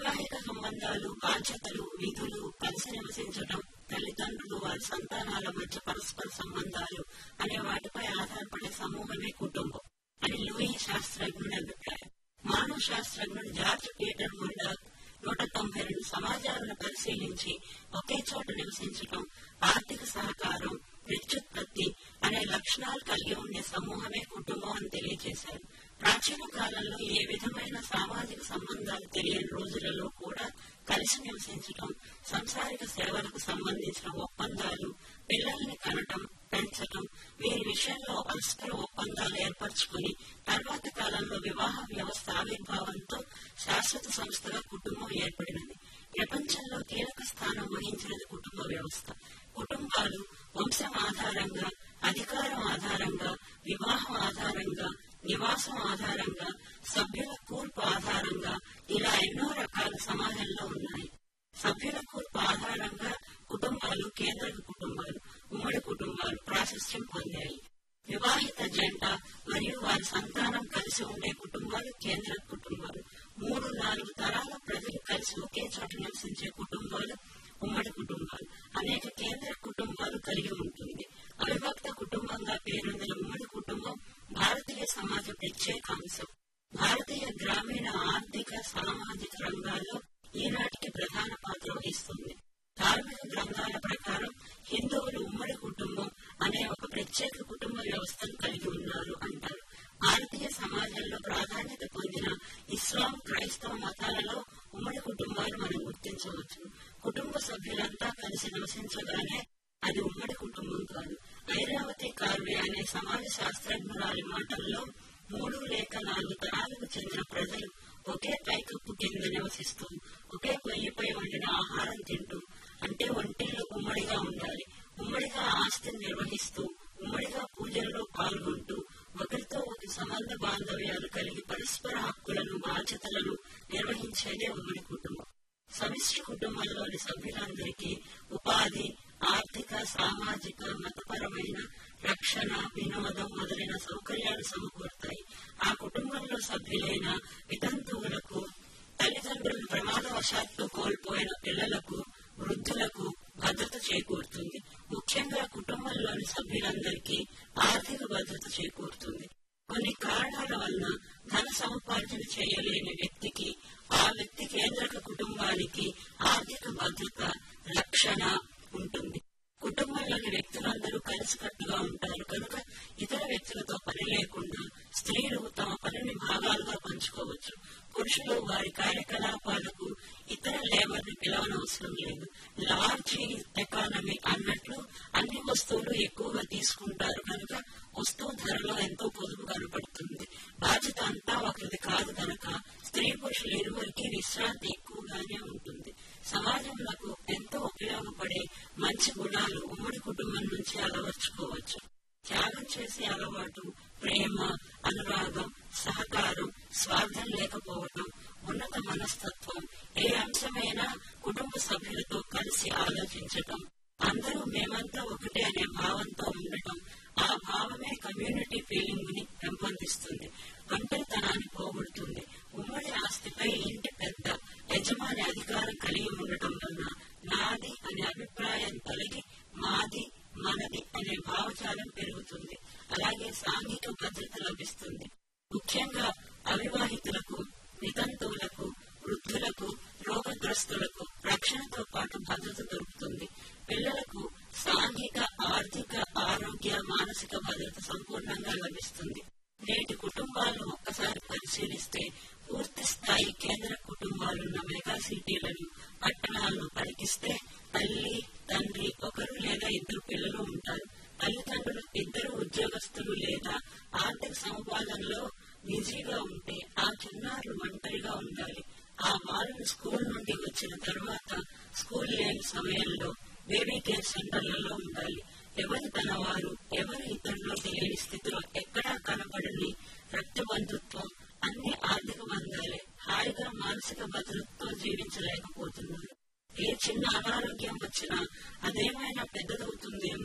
వైవాహిక సంబంధాలు బాధ్యతలు విధులు కలిసి నివసించడం తల్లిదండ్రులు వారి సంతానాల మధ్య పరస్పర సంబంధాలు అనే వాటిపై ఆధారపడే సమూహమే కుటుంబం అని లూయి శాస్త్రజ్ఞుడి అభిప్రాయం మానవ శాస్త్రజ్ఞుడు జార్జ్ పీటర్ ముండర్ నూట తొంభై రెండు సమాజాలను పరిశీలించి ఒకే చోట నివసించడం ఆర్థిక సహకారం విద్యుత్పత్తి అనే లక్షణాలు కలిగి ఉండే సమూహమే కుటుంబం అని తెలియజేశారు ప్రాచీన కాలంలో ఏ విధమైన సామాజిక సంబంధాలు తెలియని రోజులలో కూడా కలిసి నివసించడం సంసారిక సేవలకు సంబంధించిన ఒప్పందాలు పిల్లల్ని కనటం పెంచడం వీరి విషయంలో పరస్పర ఒప్పందాలు ఏర్పరచుకుని తర్వాత కాలంలో వివాహ వ్యవస్థ ఆవిర్భావంతో శాశ్వత సంస్థగా కుటుంబం ఏర్పడినది ప్రపంచంలో కీలక స్థానం వహించినది కుటుంబ వ్యవస్థ కుటుంబాలు వంశం ఆధారంగా అధికారం ఆధారంగా వివాహం ఆధారంగా నివాసం ఆధారంగా సభ్యుల కూర్పు ఆధారంగా ఇలా ఎన్నో రకాల సమాజంలో ఉన్నాయి సభ్యుల కూర్పు ఆధారంగా కుటుంబాలు కేంద్ర కుటుంబాలు ఉమ్మడి కుటుంబాలు ప్రాశస్త్యం పొందాయి వివాహిత జంట మరియు వారి సంతానం కలిసి ఉండే కుటుంబాలు కేంద్ర కుటుంబాలు మూడు నాలుగు తరాల ప్రజలు కలిసి ఒకే చోట నివసించే కుటుంబాలు ఉమ్మడి కుటుంబాలు అనేక కేంద్ర కుటుంబాలు కలిగి ఉంటుంది అవిభక్త కుటుంబంగా పేరొందిన ఉమ్మడి కుటుంబం భారతీయ సమాజ ప్రత్యేక అంశం భారతీయ గ్రామీణ ఆర్థిక సామాజిక రంగాల్లో ఈనాటికి ప్రధాన పాత్ర వహిస్తుంది ధార్మిక గ్రంథాల ప్రకారం హిందువులు ఉమ్మడి కుటుంబం అనే ఒక ప్రత్యేక కుటుంబ వ్యవస్థను కలిగి ఉన్నారు అంటారు భారతీయ సమాజంలో ప్రాధాన్యత పొందిన ఇస్లాం క్రైస్తవ మతాలలో ఉమ్మడి కుటుంబాలు మనం గుర్తించవచ్చు కుటుంబ సభ్యులంతా కలిసి నివసించగానే అది ఉమ్మడి కుటుంబం కాదు ఐరావతి కార్వే అనే సమాజ శాస్త్రజ్ఞురాలి మాటల్లో మూడు లేక నాలుగు తరాలకు చెందిన ప్రజలు ఒకే పైకప్పు కింద నివసిస్తూ ఒకే పొయ్యిపై వండిన ఆహారం తింటూ అంటే ఒంటిళ్ళు ఉమ్మడిగా ఉండాలి ఉమ్మడిగా ఆస్తిని నిర్వహిస్తూ ఉమ్మడిగా పూజల్లో పాల్గొంటూ ఒకరితో ఒక సంబంధ బాంధవ్యాలు కలిగి పరస్పర హక్కులను బాధ్యతలను నిర్వహించేదే ఉమ్మడి కుటుంబం సమిష్టి కుటుంబంలోని సభ్యులందరికీ ఉపాధి ఆర్థిక సామాజిక మతపరమైన రక్షణ వినోదం మొదలైన సౌకర్యాలు సమకూరుతాయి ఆ కుటుంబంలో సభ్యులైన వితంతువులకు తల్లిదండ్రులు ప్రమాదవశాత్తు కోల్పోయిన పిల్లలకు వృద్ధులకు భద్రత చేకూరుతుంది ముఖ్యంగా కుటుంబంలోని సభ్యులందరికీ ఆర్థిక భద్రత చేకూరుతుంది కొన్ని కారణాల వలన ధన సముపార్జన చేయలేని వ్యక్తికి ఆ వ్యక్తి కేంద్రక కుటుంబానికి ఆర్థిక భద్రత రక్షణ ఉంటుంది కుటుంబంలోని వ్యక్తులందరూ కలిసికట్టుగా ఉంటారు కనుక ఇతర వ్యక్తులతో పని లేకుండా స్త్రీలు తమ పనిని భాగాలుగా పంచుకోవచ్చు పురుషులు వారి కార్యకలాపాలకు ఇతర లేబర్ ని పిలవనవసరం లేదు లార్జ్ ఎకానమీ అన్నట్లు అన్ని వస్తువులు ఎక్కువగా తీసుకుంటారు కనుక వస్తువు ధరలో ఎంతో పొదుపు కనపడుతుంది బాధ్యత అంతా ఒకరిది కాదు కనుక స్త్రీ పురుషులు ఇరువురికి విశ్రాంతి ఎక్కువగానే ఉంటుంది సమాజంలో ఎంతో ఉపయోగపడే మంచి గుణాలు ఉమ్మడి కుటుంబం నుంచి అలవర్చుకోవచ్చు త్యాగం చేసే అలవాటు ప్రేమ అనురాగం సహకారం స్వార్థం లేకపోవడం ఉన్నత మనస్తత్వం ఏ అంశమైనా కుటుంబ సభ్యులతో కలిసి ఆలోచించటం అందరూ మేమంతా ఒకటే అనే భావంతో ఉండటం ఆ భావమే కమ్యూనిటీ ఫీలింగ్ ని పెంపొందిస్తుంది ఒంటరితనాన్ని పోగొడుతుంది ఉమ్మడి ఆస్తిపై ఇంటి పెద్ద యజమాని అధికారం కలిగి ఉండటం వలన నాది అనే అభిప్రాయం తొలగి మాది మనది అనే భావజాలం పెరుగుతుంది అలాగే సాంఘిక భద్రత లభిస్తుంది ముఖ్యంగా అవివాహితులకు వితంతువులకు వృద్ధులకు రోగగ్రస్తులకు రక్షణతో పాటు భద్రత దొరుకుతుంది పిల్లలకు సాంఘిక ఆర్థిక ఆరోగ్య మానసిక భద్రత సంపూర్ణంగా లభిస్తుంది నేటి కుటుంబాలను ఒక్కసారి పరిశీలిస్తే పూర్తి స్థాయి కేంద్ర కుటుంబాలున్న మెగా సిటీలను పట్టణాలను పరికిస్తే తల్లి తండ్రి ఒకరు లేదా ఇద్దరు పిల్లలు ఉంటారు తల్లిదండ్రులు ఇద్దరు ఉద్యోగస్తులు లేదా ఆర్థిక సముపాదనలో బిజీగా ఉంటే ఆ చిన్నారులు ఒంటరిగా ఉండాలి ఆ బాలను స్కూల్ నుండి వచ్చిన తర్వాత స్కూల్ లేని సమయంలో బేబీ కేర్ సెంటర్లలో ఉండాలి ఎవరి తన వారు ఎవరి ఇతరులో తెలియని స్థితిలో ఎక్కడా కనబడని రక్త బంధుత్వం అన్ని ఆర్థిక బంధాలే హాయిగా మానసిక భద్రతతో జీవించలేకపోతున్నారు ఏ చిన్న అనారోగ్యం వచ్చినా అదేమైనా పెద్దదవుతుందేమో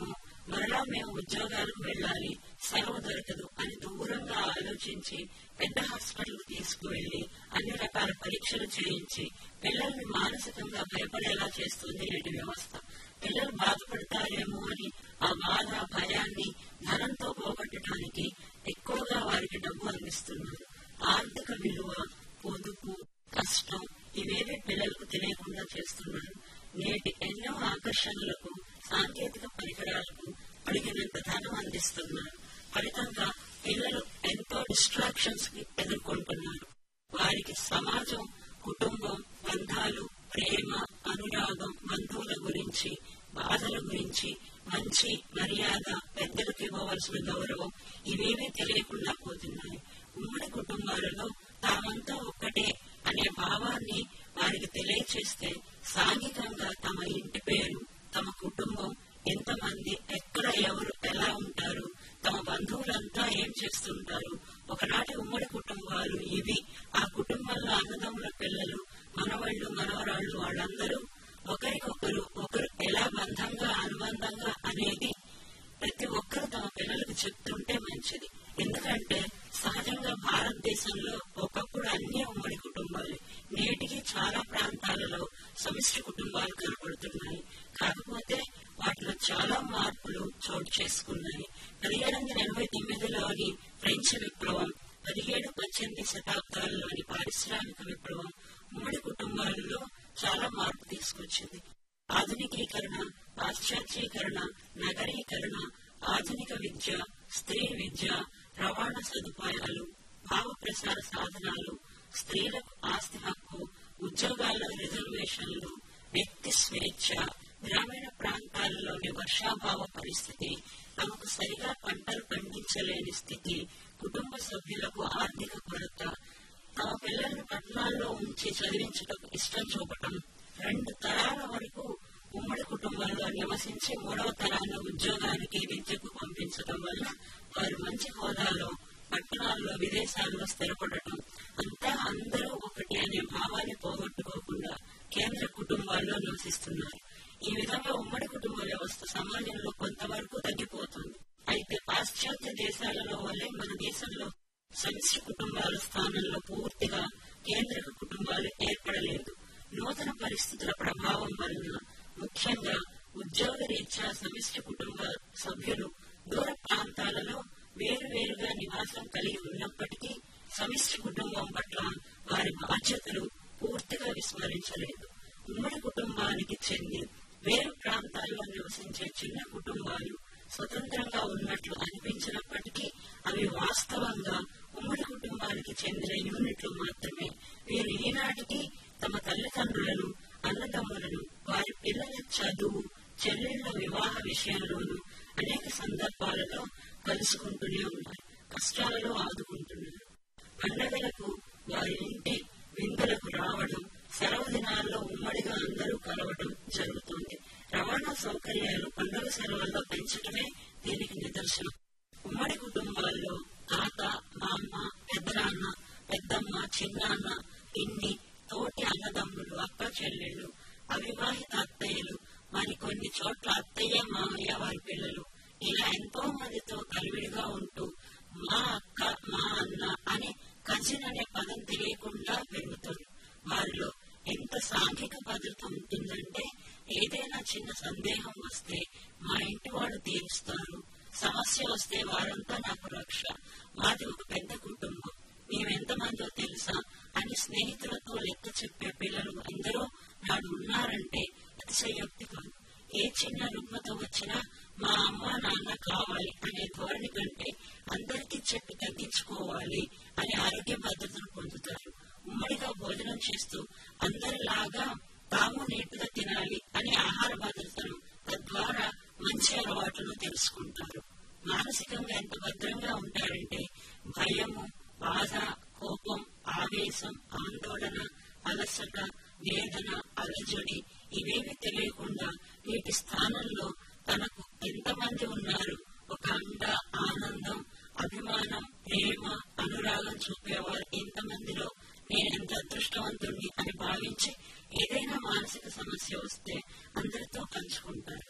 మరలా మేము ఉద్యోగాలకు వెళ్ళాలి సెలవు దొరకదు అని దూరంగా ఆలోచించి పెద్ద హాస్పిటల్ తీసుకువెళ్లి అన్ని రకాల పరీక్షలు చేయించి పిల్లల్ని మానసికంగా భయపడేలా చేస్తుంది నేటి వ్యవస్థ పిల్లలు బాధపడతారేమో అని ఆ బాధ భయాన్ని ధనంతో పోగొట్టడానికి ఎక్కువగా వారికి డబ్బు అందిస్తున్నారు ఆర్థిక విలువ పొదుపు కష్టం ఇవేవి పిల్లలకు తెలియకుండా చేస్తున్నారు నేటి ఎన్నో ఆకర్షణలకు సాంకేతిక పరికరాలకు అడిగినంత ధనం అందిస్తున్నారు ఫలితంగా పిల్లలు ఎంతో డిస్ట్రాక్షన్స్ కి ఎదుర్కొంటున్నారు వారికి సమాజం కుటుంబం బంధాలు ప్రేమ అనురాగం బంధువుల గురించి బాధల గురించి మంచి మర్యాద పెద్దలకు ఇవ్వవలసిన గౌరవం ఇవేమీ తెలియకుండా పోతున్నాయి ఉమ్మడి కుటుంబాలలో తామంతా ఒక్కటే అనే భావాన్ని వారికి తెలియచేస్తే సాంఘికంగా తమ ఇంటి పేరు తమ కుటుంబం ఎంతమంది ఎక్కడ ఎవరు ఎలా ఉంటారు తమ బంధువులంతా ఏం చేస్తుంటారు ఒకనాటి ఉమ్మడి కుటుంబాలు ఇవి ఆ కుటుంబంలో అన్నదమ్ముల పిల్లలు మనవాళ్ళు మనవరాళ్ళు వాళ్ళందరూ ఒకరికొకరు ఒకరు ఎలా బంధంగా అనుబంధంగా అనేది ప్రతి ఒక్కరు తమ పిల్లలకు చెప్తుంటే మంచిది ఎందుకంటే సహజంగా భారతదేశంలో ఒకప్పుడు అన్ని ఉమ్మడి కుటుంబాలు నేటికి చాలా ప్రాంతాలలో సమిష్టి కుటుంబాలు కనబడుతున్నాయి కాకపోతే వాటిలో చాలా మార్పులు చోటు చేసుకున్నాయి పదిహేడు వందల ఎనభై తొమ్మిదిలోని ఫ్రెంచ్ విప్లవం పదిహేడు పద్దెనిమిది శతాబ్దాలలోని పారిశ్రామిక విప్లవం ఉమ్మడి కుటుంబాలలో చాలా మార్పు తీసుకొచ్చింది ఆధునికీకరణ పాశ్చాత్యీకరణ నగరీకరణ ఆధునిక విద్య స్త్రీ విద్య రవాణా సదుపాయాలు భావ ప్రసార సాధనాలు స్త్రీలకు ఆస్తి హక్కు ఉద్యోగాల్లో రిజర్వేషన్లు వ్యక్తి స్వేచ్ఛ గ్రామీణ ప్రాంతాల్లోని వర్షాభావ పరిస్థితి తమకు సరిగా పంటలు పండించలేని స్థితి కుటుంబ సభ్యులకు ఆర్థిక కొరత తమ పిల్లల్ని పట్టణాల్లో ఉంచి చదివించటం ఇష్టం చూపటం రెండు తరాల వరకు ఉమ్మడి కుటుంబంలో నివసించి మూడవ తరాన్ని ఉద్యోగానికి విద్యకు పంపించడం వల్ల వారు మంచి హోదాలో పట్టణాల్లో విదేశాల్లో స్థిరపడటం అంతా అందరూ ఒకటి అనే భావాన్ని పోగొట్టుకోకుండా కేంద్ర కుటుంబాల్లో నివసిస్తున్నారు ఈ విధంగా ఉమ్మడి కుటుంబ వ్యవస్థ సమాజంలో కొంతవరకు తగ్గిపోతుంది అయితే పాశ్చాత్య దేశాలలో వల్లే మన దేశంలో సమిష్టి కుటుంబాల స్థానంలో పూర్తిగా కేంద్రక కుటుంబాలు ఏర్పడలేదు నూతన పరిస్థితుల ప్రభావం వలన ముఖ్యంగా ఉద్యోగ రీత్యా సమిష్టి కుటుంబ సభ్యులు దూర ప్రాంతాలలో వేరువేరుగా నివాసం కలిగి ఉన్నప్పటికీ సమిష్టి కుటుంబం పట్ల వారి బాధ్యతలు పూర్తిగా విస్మరించలేదు ఉమ్మడి కుటుంబానికి చెంది వేరు ప్రాంతాల్లో నివసించే చిన్న కుటుంబాలు స్వతంత్రంగా ఉన్నట్లు అనిపించినప్పటికీ అవి వాస్తవంగా ఉమ్మడి కుటుంబానికి చెందిన యూనిట్లు మాత్రమే వీరు ఈనాటికి తమ తల్లిదండ్రులను అన్నదమ్ములను వారి పిల్లల చదువు చెల్లెళ్ల వివాహ విషయంలోనూ అనేక సందర్భాలలో కలుసుకుంటూనే ఉన్నారు కష్టాలలో ఆదుకుంటున్నారు పండగలకు వారి ఇంటి విందులకు రావడం సెలవు దినాల్లో ఉమ్మడిగా అందరూ కలవడం జరుగుతుంది రవాణా సౌకర్యాలు పండుగ సెలవుల్లో పెంచడమే దీనికి నిదర్శనం ఉమ్మడి కుటుంబాల్లో తాత మామ పెద్దనాన్న పెద్దమ్మ చిన్నాన్న ఇన్ని తోటి అన్నదమ్ములు అక్క చెల్లెళ్ళు అవివాహిత అత్తయ్యలు మరి కొన్ని చోట్ల అత్తయ్య మామయ్య వారి పిల్లలు ఇలా ఎంతో మందితో కలివిడిగా ఉంటూ మా అక్క మా అన్న అని కజిన్ అనే పదం తెలియకుండా పెరుగుతుంది వారిలో ఎంత సాంఘిక భద్రత ఉంటుందంటే ఏదైనా చిన్న సందేహం వస్తే మా ఇంటి వాళ్ళు తీరుస్తారు సమస్య వస్తే వారంతా నాకు రక్ష మాది ఒక పెద్ద కుటుంబం మేమెంతమందో తెలుసా అని స్నేహితులతో లెక్క చెప్పే పిల్లలు ఎందరో నాడు ఉన్నారంటే అతిశయోక్తి కాదు ఏ చిన్న రుగ్మత వచ్చినా మా అమ్మ నాన్న కావాలి అనే ధోరణి కంటే అందరికీ చెప్పి తగ్గించుకోవాలి అనే ఆరోగ్య భద్రతను పొందుతారు ఉమ్మడిగా భోజనం చేస్తూ అందరిలాగా తాము నీటుగా తినాలి అనే ఆహార భద్రతను తద్వారా మంచి అలవాట్లను తెలుసుకుంటారు మానసికంగా ఎంత భద్రంగా ఉంటారంటే భయము బాధ కోపం ఆవేశం ఆందోళన అలసట వేదన అలజడి ఇవేమి తెలియకుండా వీటి స్థానంలో తనకు ఎంతమంది ఉన్నారు ఒక అండ ఆనందం అభిమానం ప్రేమ అనురాగం చూపేవారు ఎంతమందిలో నేను ఎంత అదృష్టవంతుణ్ణి అని భావించి ఏదైనా మానసిక సమస్య వస్తే అందరితో పంచుకుంటారు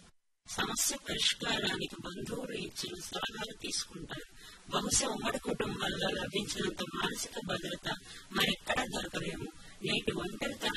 సమస్య పరిష్కారానికి బంధువులు ఇచ్చిన సలహాలు తీసుకుంటారు బహుశా ఉమ్మడి కుటుంబాల్లో లభించినంత మానసిక భద్రత మరెక్కడా దొరకలేము నేటి ఒంటరితనం